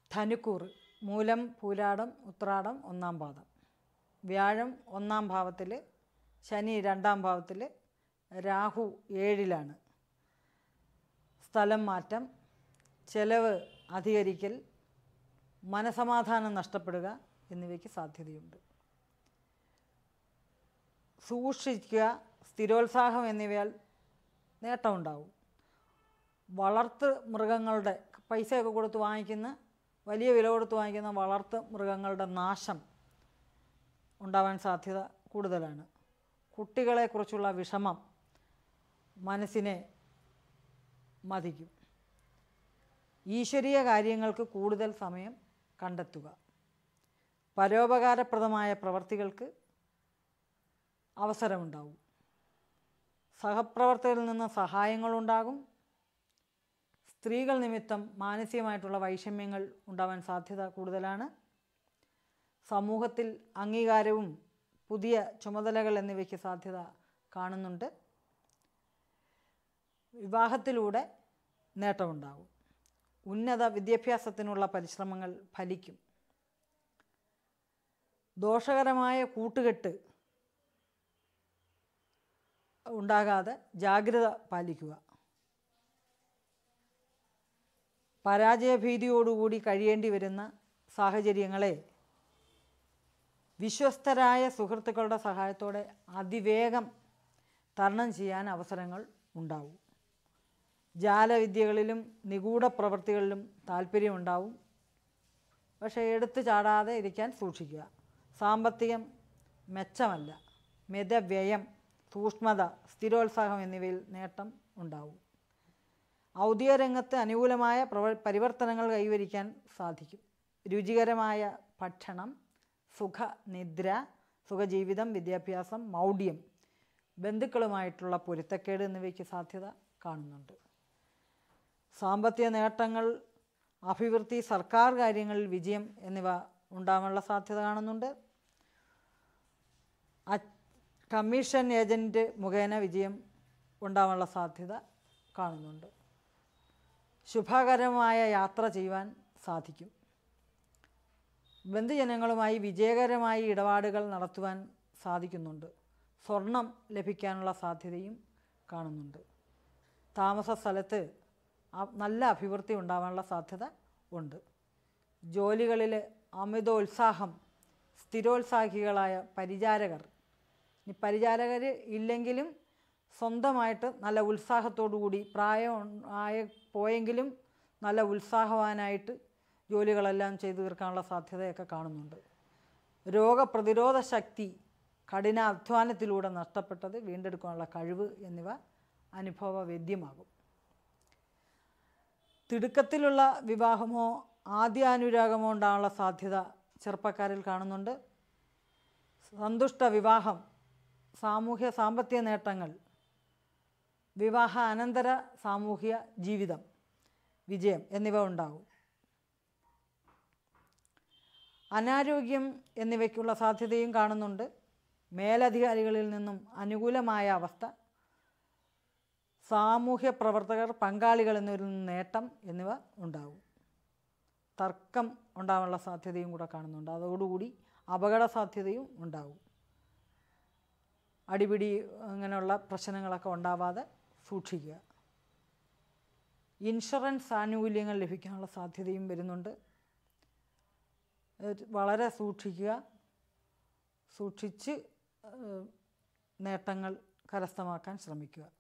ധനുക്കൂറ് മൂലം പൂരാടം ഉത്രാടം ഒന്നാം പാദം വ്യാഴം ഒന്നാം ഭാവത്തിൽ ശനി രണ്ടാം ഭാവത്തിൽ രാഹു ഏഴിലാണ് സ്ഥലം മാറ്റം ചെലവ് അധികരിക്കൽ മനസമാധാനം നഷ്ടപ്പെടുക എന്നിവയ്ക്ക് സാധ്യതയുണ്ട് സൂക്ഷിക്കുക സ്ഥിരോത്സാഹം എന്നിവയാൽ നേട്ടമുണ്ടാവും വളർത്ത് മൃഗങ്ങളുടെ പൈസയൊക്കെ കൊടുത്ത് വാങ്ങിക്കുന്ന വലിയ വില കൊടുത്ത് വാങ്ങിക്കുന്ന വളർത്ത് മൃഗങ്ങളുടെ നാശം ഉണ്ടാവാൻ സാധ്യത കൂടുതലാണ് കുട്ടികളെക്കുറിച്ചുള്ള വിഷമം മനസ്സിനെ മതിക്കും ഈശ്വരീയ കാര്യങ്ങൾക്ക് കൂടുതൽ സമയം കണ്ടെത്തുക പരോപകാരപ്രദമായ പ്രവർത്തികൾക്ക് അവസരമുണ്ടാവും സഹപ്രവർത്തകരിൽ നിന്ന് സഹായങ്ങളുണ്ടാകും സ്ത്രീകൾ നിമിത്തം മാനസികമായിട്ടുള്ള വൈഷമ്യങ്ങൾ ഉണ്ടാവാൻ സാധ്യത കൂടുതലാണ് സമൂഹത്തിൽ അംഗീകാരവും പുതിയ ചുമതലകൾ എന്നിവയ്ക്ക് സാധ്യത കാണുന്നുണ്ട് വിവാഹത്തിലൂടെ നേട്ടമുണ്ടാകും ഉന്നത വിദ്യാഭ്യാസത്തിനുള്ള പരിശ്രമങ്ങൾ ഫലിക്കും ദോഷകരമായ കൂട്ടുകെട്ട് ഉണ്ടാകാതെ ജാഗ്രത പാലിക്കുക പരാജയഭീതിയോടുകൂടി കഴിയേണ്ടി വരുന്ന സാഹചര്യങ്ങളെ വിശ്വസ്തരായ സുഹൃത്തുക്കളുടെ സഹായത്തോടെ അതിവേഗം തരണം ചെയ്യാൻ അവസരങ്ങൾ ഉണ്ടാവും ജാലവിദ്യകളിലും നിഗൂഢ പ്രവൃത്തികളിലും താല്പര്യമുണ്ടാവും പക്ഷേ എടുത്തു ചാടാതെ ഇരിക്കാൻ സൂക്ഷിക്കുക സാമ്പത്തികം മെച്ചമല്ല മിതവ്യയം സൂക്ഷ്മത സ്ഥിരോത്സാഹം എന്നിവയിൽ നേട്ടം ഉണ്ടാവും ഔദ്യോഗിക രംഗത്ത് അനുകൂലമായ പ്രവ പരിവർത്തനങ്ങൾ കൈവരിക്കാൻ സാധിക്കും രുചികരമായ ഭക്ഷണം സുഖനിദ്ര സുഖജീവിതം വിദ്യാഭ്യാസം മൗഢ്യം ബന്ധുക്കളുമായിട്ടുള്ള പൊരുത്തക്കേട് എന്നിവയ്ക്ക് സാധ്യത കാണുന്നുണ്ട് സാമ്പത്തിക നേട്ടങ്ങൾ അഭിവൃദ്ധി സർക്കാർ കാര്യങ്ങളിൽ വിജയം എന്നിവ ഉണ്ടാകാനുള്ള സാധ്യത കാണുന്നുണ്ട് അ- കമ്മീഷൻ ഏജൻറ്റ് മുഖേന വിജയം ഉണ്ടാകാനുള്ള സാധ്യത കാണുന്നുണ്ട് ശുഭകരമായ യാത്ര ചെയ്യുവാൻ സാധിക്കും ബന്ധുജനങ്ങളുമായി വിജയകരമായി ഇടപാടുകൾ നടത്തുവാൻ സാധിക്കുന്നുണ്ട് സ്വർണം ലഭിക്കാനുള്ള സാധ്യതയും കാണുന്നുണ്ട് താമസ സ്ഥലത്ത് അ- നല്ല അഭിവൃദ്ധി ഉണ്ടാവാനുള്ള സാധ്യത ഉണ്ട് ജോലികളിൽ അമിതോത്സാഹം സ്ഥിരോത്സാഹികളായ പരിചാരകർ ഇനി പരിചാരകർ ഇല്ലെങ്കിലും സ്വന്തമായിട്ട് നല്ല ഉത്സാഹത്തോടു കൂടി പ്രായം ഉൺ- ആയ പോയെങ്കിലും നല്ല ഉത്സാഹവാനായിട്ട് ജോലികളെല്ലാം ചെയ്തു തീർക്കാനുള്ള സാധ്യതയൊക്കെ കാണുന്നുണ്ട് രോഗപ്രതിരോധ ശക്തി കഠിനാധ്വാനത്തിലൂടെ നഷ്ടപ്പെട്ടത് വീണ്ടെടുക്കാനുള്ള കഴിവ് എന്നിവ അനുഭവവേദ്യമാകും തിടുക്കത്തിലുള്ള വിവാഹമോ ആദ്യാനുരാഗമോ ഉണ്ടാകാനുള്ള സാധ്യത ചെറുപ്പക്കാരിൽ കാണുന്നുണ്ട് സന്തുഷ്ട വിവാഹം സാമൂഹ്യ സാമ്പത്തിക നേട്ടങ്ങൾ വിവാഹ അനന്തര സാമൂഹ്യ ജീവിതം വിജയം എന്നിവ ഉണ്ടാകും അനാരോഗ്യം എന്നിവയ്ക്കുള്ള സാധ്യതയും കാണുന്നുണ്ട് മേലധികാരികളിൽ നിന്നും അനുകൂലമായ അവസ്ഥ സാമൂഹ്യ പ്രവർത്തകർ പങ്കാളികൾ എന്നിവരിൽ നിന്ന് നേട്ടം എന്നിവ ഉണ്ടാകും തർക്കം ഉണ്ടാകാനുള്ള സാധ്യതയും കൂടെ കാണുന്നുണ്ട് അതോടുകൂടി അപകട സാധ്യതയും ഉണ്ടാകും അടിപിടി അങ്ങനെയുള്ള പ്രശ്നങ്ങളൊക്കെ ഉണ്ടാവാതെ സൂക്ഷിക്കുക ഇൻഷുറൻസ് ആനുകൂല്യങ്ങൾ ലഭിക്കാനുള്ള സാധ്യതയും വരുന്നുണ്ട് ഏഹ് വളരെ സൂക്ഷിക്കുക സൂക്ഷിച്ച് ഏഹ് നേട്ടങ്ങൾ കരസ്ഥമാക്കാൻ ശ്രമിക്കുക